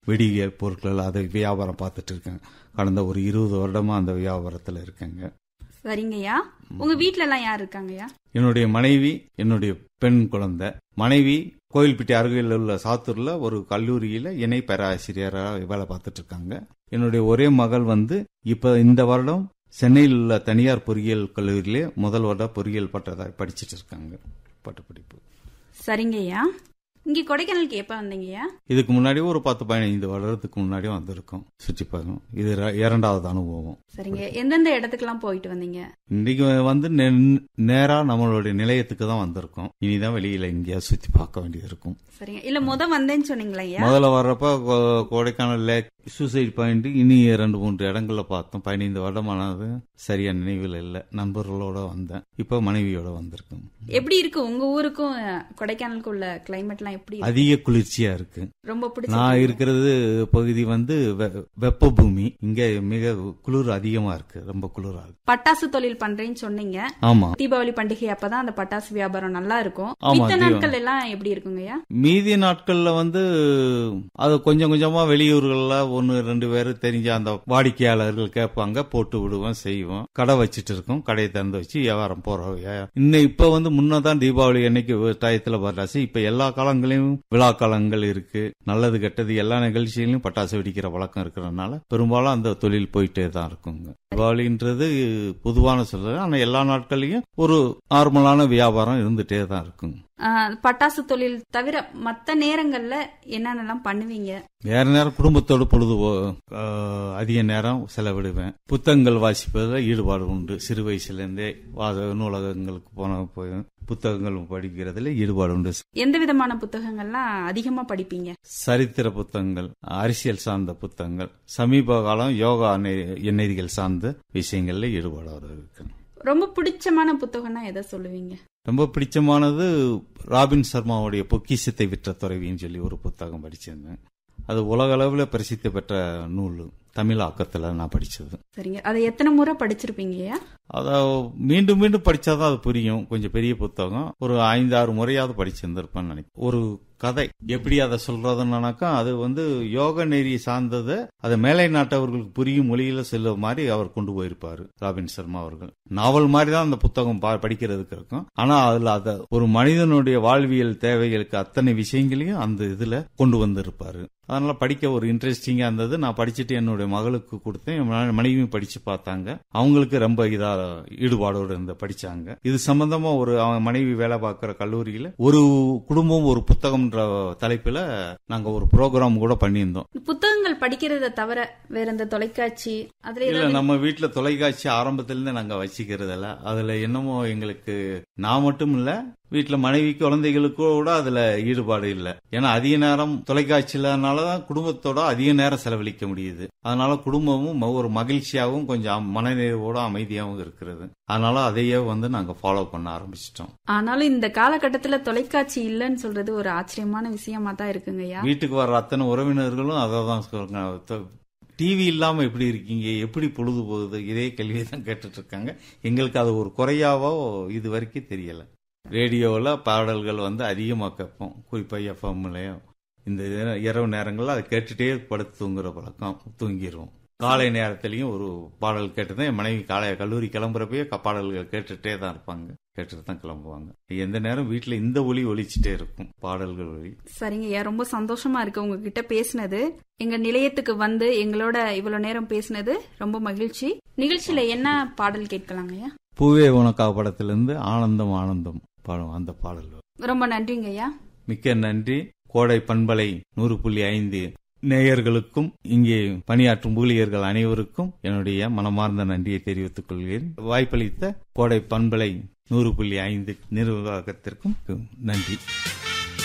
வெடிகள் பொருட்கள் அதை வியாபாரம் பார்த்துட்டு இருக்கேன் கடந்த ஒரு இருபது வருடமா அந்த வியாபாரத்தில் இருக்கேங்க சரிங்கய்யா உங்க வீட்ல எல்லாம் யார் இருக்காங்கய்யா என்னுடைய மனைவி என்னுடைய பெண் குழந்தை மனைவி கோயில்பட்டி அருகில் உள்ள சாத்தூர்ல ஒரு கல்லூரியில இணை பேராசிரியராக வேலை பார்த்துட்டு இருக்காங்க என்னுடைய ஒரே மகள் வந்து இப்ப இந்த வருடம் சென்னையில் உள்ள தனியார் பொறியியல் கல்லூரியிலே முதல் வருட பொறியியல் பட்டதாரி படிச்சிட்டு இருக்காங்க பட்டப்படிப்பு சரிங்கய்யா இங்க கொடைக்கானலுக்கு எப்ப வந்தீங்கய்யா இதுக்கு முன்னாடி ஒரு பத்து பதினைந்து வருடத்துக்கு முன்னாடி வந்திருக்கோம் சுற்றி பார்க்கணும் இது ர- இரண்டாவது அனுபவம் சரிங்க எந்தெந்த இடத்துக்குலாம் போயிட்டு வந்தீங்க இன்னைக்கு வந்து நெ- நேரா நம்மளுடைய நிலையத்துக்கு தான் வந்திருக்கோம் இனிதான் வெளியில எங்கேயாவது சுத்தி பார்க்க வேண்டியது இருக்கும் சரிங்க இல்ல முத வந்தேன்னு சொன்னீங்களா ஐயா முதல்ல வர்றப்ப கொ- கொடைக்கானல் லேக் சூசைட் பாயிண்ட் இனி ரெண்டு மூன்று இடங்கள்ல பார்த்தோம் பதினைந்து வருடமானது சரியா நினைவில் இல்லை நண்பர்களோட வந்தேன் இப்ப மனைவியோட வந்திருக்கேன் எப்படி இருக்கு உங்க ஊருக்கும் அஹ், கொடைக்கானலுக்கும் உள்ள கிளைமேட்லாம் எப்படி இருக்கு? அதிக குளிர்ச்சியா இருக்கு ரொம்ப பிடிச்ச நான் இருக்கிறது பகுதி வந்து வெ- வெப்ப பூமி இங்க மிக குளிர் அதிகமா இருக்கு ரொம்ப குளிரா இருக்கு பட்டாசு தொழில் பண்றேன்னு சொன்னீங்க ஆமா தீபாவளி பண்டிகை அப்பதான் அந்த பட்டாசு வியாபாரம் நல்லா இருக்கும் ஆமா, மித்த தீபம். நாட்கள் எல்லாம் எப்படி இருக்குங்கய்யா மீதி நாட்கள்ல வந்து அது கொஞ்சம் கொஞ்சமா வெளியூர்கள்ல ஒன்னு ரெண்டு பேர் தெரிஞ்ச அந்த வாடிக்கையாளர்கள் கேட்பாங்க போட்டு விடுவோம் செய்வோம் கடை வச்சிட்டு இருக்கோம் கடையை திறந்து வச்சு வியாபாரம் போறோம் வியா- இன்னும் இப்ப வந்து முன்னதான் தீபாவளி அன்னைக்கு டயத்துல பட்டாசு இப்ப எல்லா காலங்களையும் விழா காலங்கள் இருக்கு நல்லது கெட்டது எல்லா நிகழ்ச்சியிலும் பட்டாசு வெடிக்கிற வழக்கம் இருக்கிறதுனால பெரும்பாலும் அந்த தொழில் போயிட்டே தான் இருக்குங்க தீபாவளின்றது பொதுவான சொல்ல ஆனா எல்லா நாட்கள்லயும் ஒரு நார்மலான வியாபாரம் இருந்துட்டே தான் இருக்குங்க அஹ், பட்டாசு தொழில் தவிர மத்த நேரங்கள்ல என்னென்னலாம் பண்ணுவீங்க வேற நேரம் குடும்பத்தோடு பொழுது போ- ஆஹ் அதிக நேரம் செலவிடுவேன் புத்தகங்கள் வாசிப்பதில் ஈடுபாடு உண்டு சிறு வயசுலேருந்தே வாத நூலகங்களுக்கு போன போய் புத்தகங்கள் படிக்கிறதுல ஈடுபாடு உண்டு எந்த விதமான புத்தகங்கள்லாம் அதிகமா படிப்பீங்க சரித்திர புத்தகங்கள் அரசியல் சார்ந்த புத்தகங்கள் சமீப காலம் யோகா நெ- எண்ணெய்கள் சார்ந்த விஷயங்கள்ல ஈடுபாடு இருக்கு ரொம்ப பிடிச்சமான புத்தகம்னா எதை சொல்லுவீங்க ரொம்ப பிடிச்சமானது ராபின் சர்மாவுடைய பொக்கிஷத்தை விற்ற துறவின்னு சொல்லி ஒரு புத்தகம் படிச்சிருந்தேன் அது உலக அளவில் பிரசித்தி பெற்ற நூல் தமிழ் ஆக்கத்தில் நான் படிச்சது சரிங்க அதை எத்தனை முறை படிச்சிருப்பீங்கய்யா அதை மீண்டும் மீண்டும் படிச்சாதான் அது புரியும் கொஞ்சம் பெரிய புத்தகம் ஒரு ஐந்து ஆறு முறையாவது படிச்சிருந்திருப்பேன்னு நினைக்கிறேன் ஒரு கதை எப்படி அதை சொல்றதுன்னாக்கா அது வந்து யோக நெறி சார்ந்தது அதை மேலை நாட்டவர்களுக்கு புரியும் மொழியில செல்ல மாதிரி அவர் கொண்டு போயிருப்பாரு ராபின் சர்மா அவர்கள் நாவல் மாதிரி தான் அந்த புத்தகம் பா- படிக்கிறதுக்கு இருக்கும் ஆனா அதுல அத ஒரு மனிதனுடைய வாழ்வியல் தேவைகளுக்கு அத்தனை விஷயங்களையும் அந்த இதுல கொண்டு வந்திருப்பாரு அதனால படிக்க ஒரு இன்ட்ரெஸ்டிங்கா இருந்தது நான் படிச்சுட்டு என்னுடைய மகளுக்கு கொடுத்தேன் என் மன- மனைவியும் படிச்சு பார்த்தாங்க அவங்களுக்கு ரொம்ப இதா ஈடுபாடோடு இருந்த படிச்சாங்க இது சம்பந்தமா ஒரு அவன் மனைவி வேலை பார்க்கிற கல்லூரியில ஒரு குடும்பம் ஒரு புத்தகம்ன்ற தலைப்புல நாங்க ஒரு ப்ரோக்ராம் கூட பண்ணியிருந்தோம் புத்தகங்கள் படிக்கிறத தவிர வேற எந்த தொலைக்காட்சி அதுல இல்ல ஏதாவது நம்ம வீட்டுல தொலைக்காட்சி ஆரம்பத்துல இருந்து நாங்க வச்சுக்கிறதில்ல அதுல என்னமோ எங்களுக்கு நான் மட்டும் இல்ல வீட்டுல மனைவி குழந்தைகளுக்கு கூட அதுல ஈடுபாடு இல்ல ஏன்னா அதிக நேரம் தொலைக்காட்சியிலனாலதான் குடும்பத்தோட அதிக நேரம் செலவழிக்க முடியுது அதனால குடும்பமும் ம- ஒரு மகிழ்ச்சியாகவும் கொஞ்சம் மனநிறைவோட அமைதியாகவும் இருக்கிறது அதனால அதையே வந்து நாங்க ஃபாலோ பண்ண ஆரம்பிச்சிட்டோம் ஆனாலும் இந்த காலகட்டத்துல தொலைக்காட்சி இல்லைன்னு சொல்றது ஒரு ஆச்சரியமான விஷயமா தான் இருக்குங்கய்யா வீட்டுக்கு வர்ற அத்தனை உறவினர்களும் அதை தான் சொல்றாங்க டிவி இல்லாம எப்படி இருக்கீங்க எப்படி பொழுது போகுது இதே கேள்வியை தான் கேட்டுட்டு இருக்காங்க எங்களுக்கு அது ஒரு குறையாவோ இது வரைக்கும் தெரியல ரேடியோவில் பாடல்கள் வந்து அதிகமாக கேட்போம் குறிப்பாக எஃப்எம்லையும் இந்த இது- இரவு நேரங்களில் அதை கேட்டுட்டே படுத்து தூங்குற பழக்கம் தூங்கிடுவோம் காலை நேரத்திலையும் ஒரு பாடல் கேட்டு தான் என் மனைவி காலை கல்லூரி கிளம்புறப்பயே க- பாடல்கள் கேட்டுட்டே தான் இருப்பாங்க கேட்டுட்டு தான் கிளம்புவாங்க எந்த நேரம் வீட்டில் இந்த ஒலி ஒலிச்சிட்டே இருக்கும் பாடல்கள் ஒலி சரிங்கய்யா ரொம்ப சந்தோஷமா இருக்கு உங்ககிட்ட பேசினது எங்க நிலையத்துக்கு வந்து எங்களோட இவ்வளவு நேரம் பேசினது ரொம்ப மகிழ்ச்சி நிகழ்ச்சியில என்ன பாடல் கேட்கலாங்கய்யா பூவே உனக்கா படத்திலிருந்து ஆனந்தம் ஆனந்தம் பாடும் அந்த பாடல் ரொம்ப நன்றிங்கய்யா மிக்க நன்றி கோடை பண்பலை நூறு புள்ளி ஐந்து நேயர்களுக்கும் இங்கே பணியாற்றும் ஊழியர்கள் அனைவருக்கும் என்னுடைய மனமார்ந்த நன்றியை தெரிவித்துக் கொள்கிறேன் வாய்ப்பளித்த கோடை பண்பலை நூறு புள்ளி ஐந்து நிர்வாகத்திற்கும் நன்றி